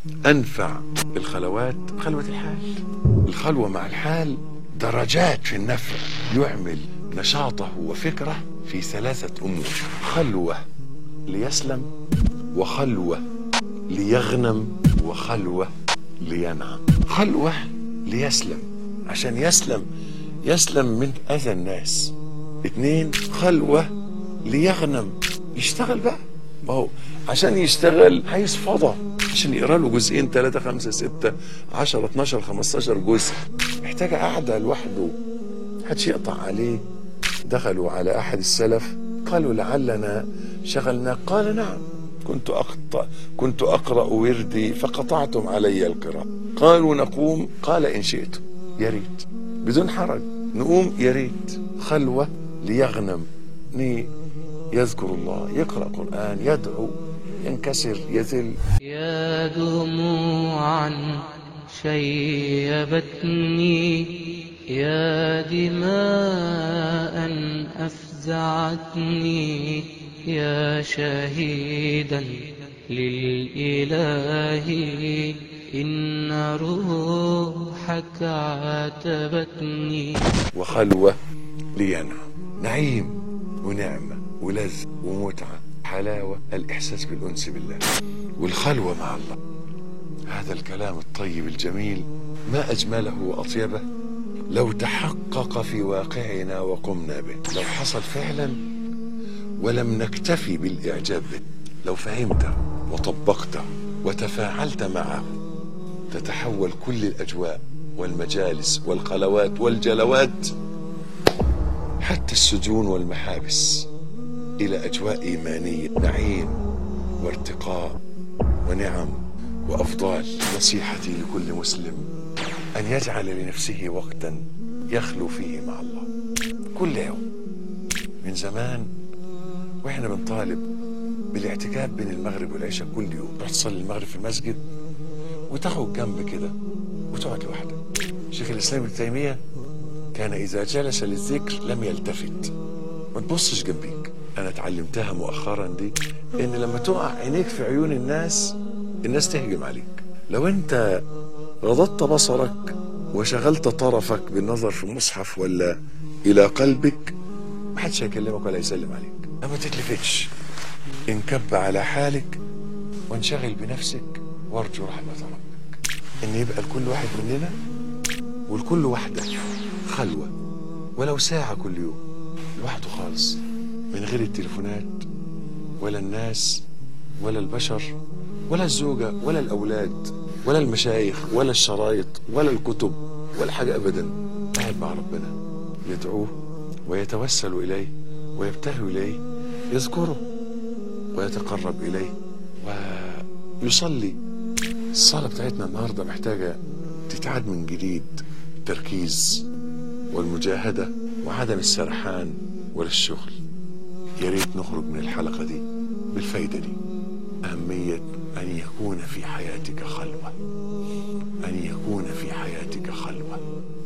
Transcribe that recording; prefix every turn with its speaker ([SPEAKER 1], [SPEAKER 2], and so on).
[SPEAKER 1] أنفع الخلوات خلوة الحال الخلوة مع الحال درجات في النفع يعمل نشاطه وفكره في ثلاثة أمور خلوة ليسلم وخلوة ليغنم وخلوة لينعم خلوة ليسلم عشان يسلم يسلم من أذى الناس اتنين خلوة ليغنم يشتغل بقى ما هو عشان يشتغل عايز فضا عشان يقرا له جزئين ثلاثة خمسة ستة عشرة 12 15 جزء محتاج قعدة لوحده محدش يقطع عليه دخلوا على أحد السلف قالوا لعلنا شغلنا قال نعم كنت أقطع كنت أقرأ وردي فقطعتم علي القراءة قالوا نقوم قال إن شئتم يا ريت بدون حرج نقوم يا ريت خلوة ليغنم ني يذكر الله يقرأ قرآن يدعو ينكسر يذل
[SPEAKER 2] يا دموعا شيبتني يا دماء أفزعتني يا شهيدا للإله إن روحك عاتبتني
[SPEAKER 1] وخلوة لينعم نعيم ونعمة ولذة ومتعة حلاوة الإحساس بالأنس بالله والخلوة مع الله هذا الكلام الطيب الجميل ما أجمله وأطيبه لو تحقق في واقعنا وقمنا به لو حصل فعلا ولم نكتفي بالإعجاب به لو فهمته وطبقته وتفاعلت معه تتحول كل الأجواء والمجالس والخلوات والجلوات حتى السجون والمحابس إلى أجواء إيمانية نعيم وارتقاء ونعم وأفضال نصيحتي لكل مسلم أن يجعل لنفسه وقتا يخلو فيه مع الله كل يوم من زمان واحنا بنطالب بالاعتكاف بين المغرب والعشاء كل يوم تروح تصلي المغرب في المسجد وتاخد جنب كده وتقعد لوحدك شيخ الاسلام ابن تيميه كان اذا جلس للذكر لم يلتفت ما تبصش جنبيك انا اتعلمتها مؤخرا دي ان لما تقع عينيك في عيون الناس الناس تهجم عليك لو انت غضضت بصرك وشغلت طرفك بالنظر في المصحف ولا الى قلبك محدش هيكلمك ولا يسلم عليك اما تتلفتش انكب على حالك وانشغل بنفسك وارجو رحمة ربك ان يبقى لكل واحد مننا ولكل واحدة خلوة ولو ساعة كل يوم لوحده خالص من غير التليفونات ولا الناس ولا البشر ولا الزوجة ولا الأولاد ولا المشايخ ولا الشرايط ولا الكتب ولا حاجة أبدا قاعد مع ربنا يدعوه ويتوسل إليه ويبتهل إليه يذكره ويتقرب إليه ويصلي الصلاة بتاعتنا النهاردة محتاجة تتعاد من جديد التركيز والمجاهدة وعدم السرحان ولا الشغل يا ريت نخرج من الحلقة دي بالفايدة دي أهمية أن يكون في حياتك خلوة أن يكون في حياتك خلوة